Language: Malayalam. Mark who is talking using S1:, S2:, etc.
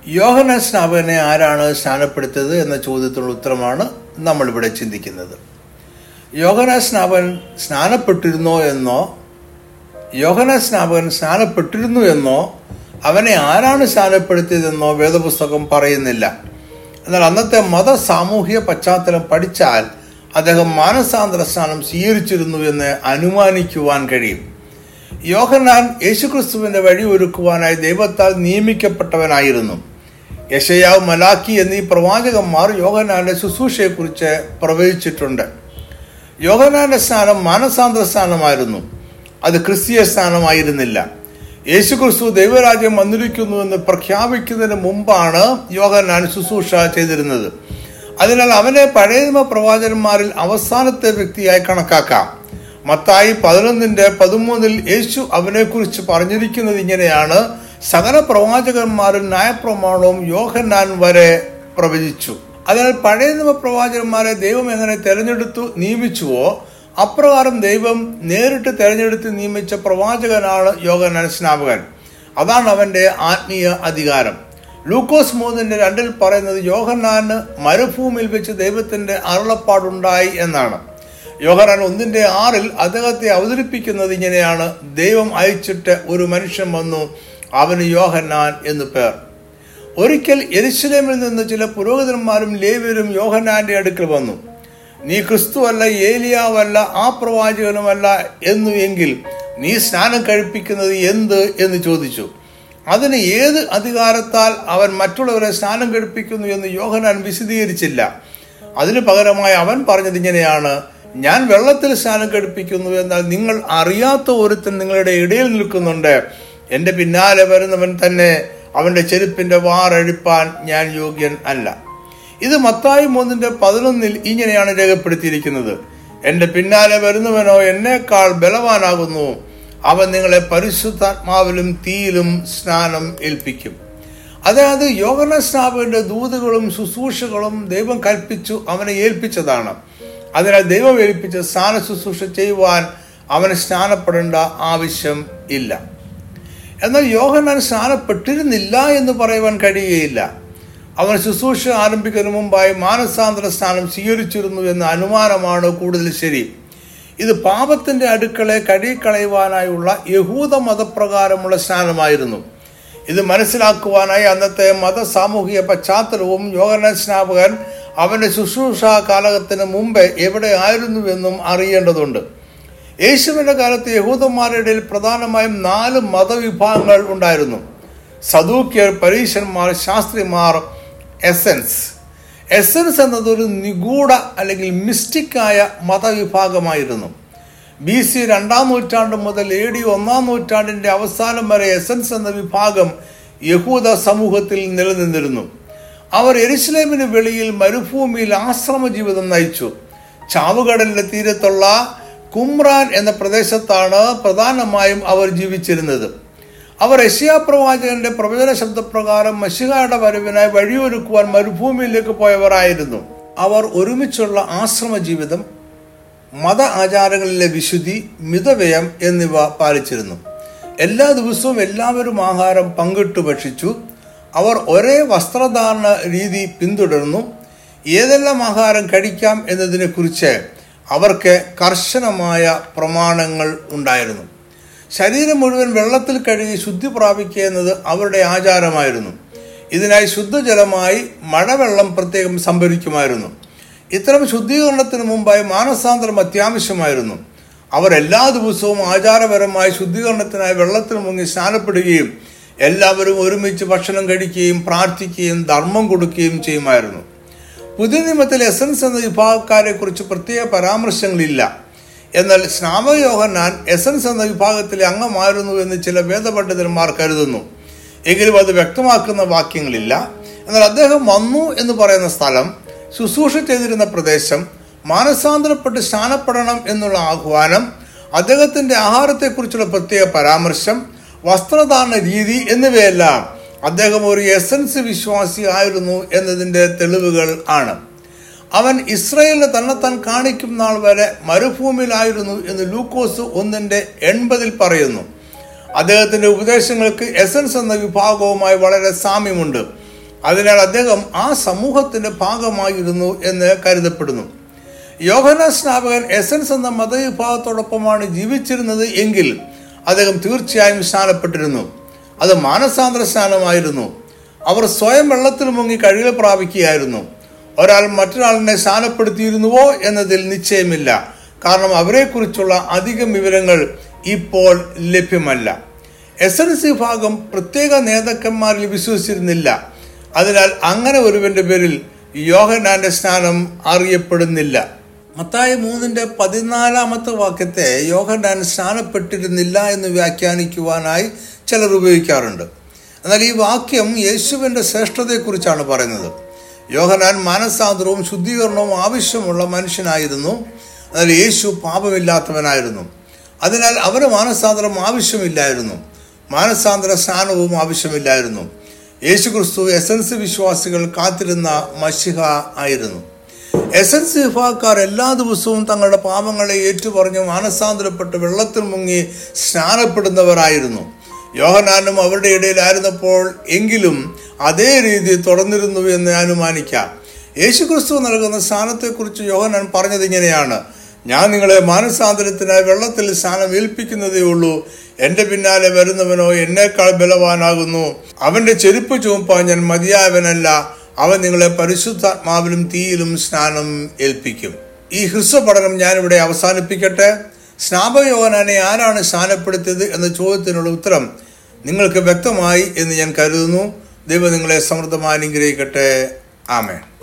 S1: യോഹന സ്നാപകനെ ആരാണ് സ്നാനപ്പെടുത്തിയത് എന്ന ചോദ്യത്തിനുള്ള ഉത്തരമാണ് നമ്മളിവിടെ ചിന്തിക്കുന്നത് യോഹന സ്നാപകൻ സ്നാനപ്പെട്ടിരുന്നോ എന്നോ യോഹന സ്നാപകൻ സ്നാനപ്പെട്ടിരുന്നു എന്നോ അവനെ ആരാണ് സ്നാനപ്പെടുത്തിയതെന്നോ വേദപുസ്തകം പറയുന്നില്ല എന്നാൽ അന്നത്തെ മത സാമൂഹിക പശ്ചാത്തലം പഠിച്ചാൽ അദ്ദേഹം മാനസാന്തര സ്നാനം സ്വീകരിച്ചിരുന്നു എന്ന് അനുമാനിക്കുവാൻ കഴിയും യോഹന്നാൻ യേശുക്രിസ്തുവിന്റെ വഴി ഒരുക്കുവാനായി ദൈവത്താൽ നിയമിക്കപ്പെട്ടവനായിരുന്നു യശയാവ് മലാക്കി എന്നീ പ്രവാചകന്മാർ യോഹന്നാന്റെ ശുശ്രൂഷയെക്കുറിച്ച് പ്രവചിച്ചിട്ടുണ്ട് യോഹന്നാന്റെ സ്നാനം മാനസാന്തര സ്നാനമായിരുന്നു അത് ക്രിസ്തീയ സ്നാനമായിരുന്നില്ല യേശുക്രിസ്തു ദൈവരാജ്യം വന്നിരിക്കുന്നു എന്ന് പ്രഖ്യാപിക്കുന്നതിന് മുമ്പാണ് യോഹന്നാൻ ശുശ്രൂഷ ചെയ്തിരുന്നത് അതിനാൽ അവനെ പഴയ നിയമ പ്രവാചകന്മാരിൽ അവസാനത്തെ വ്യക്തിയായി കണക്കാക്കാം മത്തായി പതിനൊന്നിന്റെ പതിമൂന്നിൽ യേശു അവനെക്കുറിച്ച് പറഞ്ഞിരിക്കുന്നത് ഇങ്ങനെയാണ് സകല പ്രവാചകന്മാരും ന്യായപ്രമാണവും യോഹന്നാൻ വരെ പ്രവചിച്ചു അതിനാൽ പഴയ നിയമ പ്രവാചകന്മാരെ ദൈവം എങ്ങനെ തെരഞ്ഞെടുത്തു നിയമിച്ചുവോ അപ്രകാരം ദൈവം നേരിട്ട് തെരഞ്ഞെടുത്ത് നിയമിച്ച പ്രവാചകനാണ് യോഗനാൻ സ്നാപകൻ അതാണ് അവന്റെ ആത്മീയ അധികാരം ലൂക്കോസ് മൂന്നിന്റെ രണ്ടിൽ പറയുന്നത് യോഹന്നാന് മരുഭൂമിയിൽ വെച്ച് ദൈവത്തിന്റെ അരുളപ്പാടുണ്ടായി എന്നാണ് യോഹനാൻ ഒന്നിന്റെ ആറിൽ അദ്ദേഹത്തെ അവതരിപ്പിക്കുന്നത് ഇങ്ങനെയാണ് ദൈവം അയച്ചിട്ട് ഒരു മനുഷ്യൻ വന്നു അവന് യോഹന്നാൻ എന്ന് പേർ ഒരിക്കൽ എരിശിലേമിൽ നിന്ന് ചില പുരോഹിതന്മാരും ലേവ്യരും യോഹന്നാന്റെ അടുക്കൽ വന്നു നീ ക്രിസ്തുവല്ല ഏലിയാവല്ല ആ പ്രവാചകനുമല്ല എന്നു എങ്കിൽ നീ സ്നാനം കഴിപ്പിക്കുന്നത് എന്ത് എന്ന് ചോദിച്ചു അതിന് ഏത് അധികാരത്താൽ അവൻ മറ്റുള്ളവരെ സ്നാനം കഴിപ്പിക്കുന്നു എന്ന് യോഹനാൻ വിശദീകരിച്ചില്ല അതിനു പകരമായി അവൻ പറഞ്ഞത് ഇങ്ങനെയാണ് ഞാൻ വെള്ളത്തിൽ സ്നാനം കഴിപ്പിക്കുന്നു എന്നാൽ നിങ്ങൾ അറിയാത്ത ഒരുത്തൻ നിങ്ങളുടെ ഇടയിൽ നിൽക്കുന്നുണ്ട് എന്റെ പിന്നാലെ വരുന്നവൻ തന്നെ അവന്റെ ചെരുപ്പിന്റെ വാറഴിപ്പാൻ ഞാൻ യോഗ്യൻ അല്ല ഇത് മത്തായി മൂന്നിന്റെ പതിനൊന്നിൽ ഇങ്ങനെയാണ് രേഖപ്പെടുത്തിയിരിക്കുന്നത് എന്റെ പിന്നാലെ വരുന്നവനോ എന്നേക്കാൾ ബലവാനാകുന്നു അവൻ നിങ്ങളെ പരിശുദ്ധാത്മാവിലും തീയിലും സ്നാനം ഏൽപ്പിക്കും അതായത് യോഗന സ്നാപകന്റെ ദൂതുകളും ശുശ്രൂഷകളും ദൈവം കൽപ്പിച്ചു അവനെ ഏൽപ്പിച്ചതാണ് അതിനാൽ ദൈവം ഏൽപ്പിച്ച സ്നാന ശുശ്രൂഷ ചെയ്യുവാൻ അവന് സ്നാനപ്പെടേണ്ട ആവശ്യം ഇല്ല എന്നാൽ യോഹന്നാൻ സ്നാനപ്പെട്ടിരുന്നില്ല എന്ന് പറയുവാൻ കഴിയുകയില്ല അവൻ ശുശ്രൂഷ ആരംഭിക്കുന്നതിന് മുമ്പായി മാനസാന്തര സ്നാനം സ്വീകരിച്ചിരുന്നു എന്ന അനുമാനമാണ് കൂടുതൽ ശരി ഇത് പാപത്തിന്റെ അടുക്കളെ കഴുകിക്കളയുവാനായുള്ള യഹൂദ മതപ്രകാരമുള്ള സ്നാനമായിരുന്നു ഇത് മനസ്സിലാക്കുവാനായി അന്നത്തെ മത സാമൂഹിക പശ്ചാത്തലവും യോഗന സ്നാപകൻ അവന്റെ ശുശ്രൂഷ കാലഘട്ടത്തിന് മുമ്പ് എവിടെ ആയിരുന്നുവെന്നും അറിയേണ്ടതുണ്ട് യേശുവിന്റെ കാലത്ത് യഹൂദന്മാരുടെ ഇടയിൽ പ്രധാനമായും നാല് മതവിഭാഗങ്ങൾ ഉണ്ടായിരുന്നു സദൂക്യർ പരീശന്മാർ ശാസ്ത്രിമാർ എസൻസ് എസൻസ് എന്നത് ഒരു നിഗൂഢ അല്ലെങ്കിൽ മിസ്റ്റിക്കായ മതവിഭാഗമായിരുന്നു ബി സി രണ്ടാം നൂറ്റാണ്ട് മുതൽ എ ഡി ഒന്നാം നൂറ്റാണ്ടിന്റെ അവസാനം വരെ എസൻസ് എന്ന വിഭാഗം യഹൂദ സമൂഹത്തിൽ നിലനിന്നിരുന്നു അവർ എരുസലേമിന് വെളിയിൽ മരുഭൂമിയിൽ ആശ്രമ ജീവിതം നയിച്ചു ചാവുകടലിന്റെ തീരത്തുള്ള കുമ്രാൻ എന്ന പ്രദേശത്താണ് പ്രധാനമായും അവർ ജീവിച്ചിരുന്നത് അവർ യശയാ പ്രവാചകന്റെ പ്രവചന ശബ്ദപ്രകാരം മഷികായുടെ വരവിനായി വഴിയൊരുക്കുവാൻ മരുഭൂമിയിലേക്ക് പോയവരായിരുന്നു അവർ ഒരുമിച്ചുള്ള ആശ്രമ ജീവിതം മത ആചാരങ്ങളിലെ വിശുദ്ധി മിതവ്യയം എന്നിവ പാലിച്ചിരുന്നു എല്ലാ ദിവസവും എല്ലാവരും ആഹാരം പങ്കിട്ടു ഭക്ഷിച്ചു അവർ ഒരേ വസ്ത്രധാരണ രീതി പിന്തുടർന്നു ഏതെല്ലാം ആഹാരം കഴിക്കാം എന്നതിനെക്കുറിച്ച് അവർക്ക് കർശനമായ പ്രമാണങ്ങൾ ഉണ്ടായിരുന്നു ശരീരം മുഴുവൻ വെള്ളത്തിൽ കഴുകി ശുദ്ധി പ്രാപിക്കുക എന്നത് അവരുടെ ആചാരമായിരുന്നു ഇതിനായി ശുദ്ധജലമായി മഴവെള്ളം പ്രത്യേകം സംഭരിക്കുമായിരുന്നു ഇത്തരം ശുദ്ധീകരണത്തിന് മുമ്പായി മാനസാന്തരം അത്യാവശ്യമായിരുന്നു അവർ എല്ലാ ദിവസവും ആചാരപരമായി ശുദ്ധീകരണത്തിനായി വെള്ളത്തിൽ മുങ്ങി സ്നാനപ്പെടുകയും എല്ലാവരും ഒരുമിച്ച് ഭക്ഷണം കഴിക്കുകയും പ്രാർത്ഥിക്കുകയും ധർമ്മം കൊടുക്കുകയും ചെയ്യുമായിരുന്നു പുതിയ നിയമത്തിൽ എസൻസ് എന്ന വിഭാഗക്കാരെ കുറിച്ച് പ്രത്യേക പരാമർശങ്ങളില്ല എന്നാൽ സ്നാമയോഹന്നാൻ എസൻസ് എന്ന വിഭാഗത്തിലെ അംഗമായിരുന്നു എന്ന് ചില വേദപണ്ഡിതന്മാർ കരുതുന്നു എങ്കിലും അത് വ്യക്തമാക്കുന്ന വാക്യങ്ങളില്ല എന്നാൽ അദ്ദേഹം വന്നു എന്ന് പറയുന്ന സ്ഥലം ശുശ്രൂഷ ചെയ്തിരുന്ന പ്രദേശം മാനസാന്തരപ്പെട്ട് സ്നാനപ്പെടണം എന്നുള്ള ആഹ്വാനം അദ്ദേഹത്തിന്റെ ആഹാരത്തെക്കുറിച്ചുള്ള പ്രത്യേക പരാമർശം വസ്ത്രധാരണ രീതി എന്നിവയെല്ലാം അദ്ദേഹം ഒരു എസൻസ് വിശ്വാസി ആയിരുന്നു എന്നതിന്റെ തെളിവുകൾ ആണ് അവൻ ഇസ്രയേലിന് തന്നെത്താൻ കാണിക്കും നാൾ വരെ മരുഭൂമിയിലായിരുന്നു എന്ന് ലൂക്കോസ് ഒന്നിന്റെ എൺപതിൽ പറയുന്നു അദ്ദേഹത്തിന്റെ ഉപദേശങ്ങൾക്ക് എസൻസ് എന്ന വിഭാഗവുമായി വളരെ സാമ്യമുണ്ട് അതിനാൽ അദ്ദേഹം ആ സമൂഹത്തിന്റെ ഭാഗമായിരുന്നു എന്ന് കരുതപ്പെടുന്നു യോഹന സ്നാപകൻ എസൻസ് എന്ന മതവിഭാഗത്തോടൊപ്പമാണ് ജീവിച്ചിരുന്നത് എങ്കിൽ അദ്ദേഹം തീർച്ചയായും സ്നാനപ്പെട്ടിരുന്നു അത് മാനസാന്തര സ്നാനമായിരുന്നു അവർ സ്വയം വെള്ളത്തിൽ മുങ്ങി കഴിവ് പ്രാപിക്കുകയായിരുന്നു ഒരാൾ മറ്റൊരാളിനെ സ്നാനപ്പെടുത്തിയിരുന്നുവോ എന്നതിൽ നിശ്ചയമില്ല കാരണം അവരെക്കുറിച്ചുള്ള അധികം വിവരങ്ങൾ ഇപ്പോൾ ലഭ്യമല്ല എസ് എൻ സി ഭാഗം പ്രത്യേക നേതാക്കന്മാരിൽ വിശ്വസിച്ചിരുന്നില്ല അതിനാൽ അങ്ങനെ ഒരുവന്റെ പേരിൽ യോഹനാന്റെ സ്നാനം അറിയപ്പെടുന്നില്ല മത്തായി മൂന്നിന്റെ പതിനാലാമത്തെ വാക്യത്തെ യോഹനാൻ സ്നാനപ്പെട്ടിരുന്നില്ല എന്ന് വ്യാഖ്യാനിക്കുവാനായി ചിലർ ഉപയോഗിക്കാറുണ്ട് എന്നാൽ ഈ വാക്യം യേശുവിൻ്റെ ശ്രേഷ്ഠതയെക്കുറിച്ചാണ് പറയുന്നത് യോഹനാൻ മാനസാന്തരവും ശുദ്ധീകരണവും ആവശ്യമുള്ള മനുഷ്യനായിരുന്നു എന്നാൽ യേശു പാപമില്ലാത്തവനായിരുന്നു അതിനാൽ അവന് മാനസാന്തരം ആവശ്യമില്ലായിരുന്നു മാനസാന്തര സ്നാനവും ആവശ്യമില്ലായിരുന്നു യേശു ക്രിസ്തു എസൻസ് വിശ്വാസികൾ കാത്തിരുന്ന മഷിഹ ആയിരുന്നു എസൻസ് വിഭാഗക്കാർ എല്ലാ ദിവസവും തങ്ങളുടെ പാപങ്ങളെ ഏറ്റുപറഞ്ഞ് മാനസാന്തരപ്പെട്ട് വെള്ളത്തിൽ മുങ്ങി സ്നാനപ്പെടുന്നവരായിരുന്നു യോഹനാനും അവരുടെ ഇടയിലായിരുന്നപ്പോൾ എങ്കിലും അതേ രീതി തുടർന്നിരുന്നു എന്ന് അനുമാനിക്കാം യേശുക്രിസ്തു നൽകുന്ന സ്ഥാനത്തെക്കുറിച്ച് യോഹനാൻ പറഞ്ഞത് ഇങ്ങനെയാണ് ഞാൻ നിങ്ങളെ മാനസാന്തരത്തിനായി വെള്ളത്തിൽ സ്നാനം ഏൽപ്പിക്കുന്നതേ ഉള്ളൂ എന്റെ പിന്നാലെ വരുന്നവനോ എന്നേക്കാൾ ബലവാനാകുന്നു അവന്റെ ചെരുപ്പ് ചുമപ്പാൻ ഞാൻ മതിയായവനല്ല അവൻ നിങ്ങളെ പരിശുദ്ധാത്മാവിലും തീയിലും സ്നാനം ഏൽപ്പിക്കും ഈ ഹ്രസ്വ പഠനം ഞാനിവിടെ അവസാനിപ്പിക്കട്ടെ സ്നാപകയോഹനാനെ ആരാണ് സ്നാനപ്പെടുത്തിയത് എന്ന ചോദ്യത്തിനുള്ള ഉത്തരം നിങ്ങൾക്ക് വ്യക്തമായി എന്ന് ഞാൻ കരുതുന്നു ദൈവം നിങ്ങളെ സമൃദ്ധമായി അനുഗ്രഹിക്കട്ടെ ആമേൻ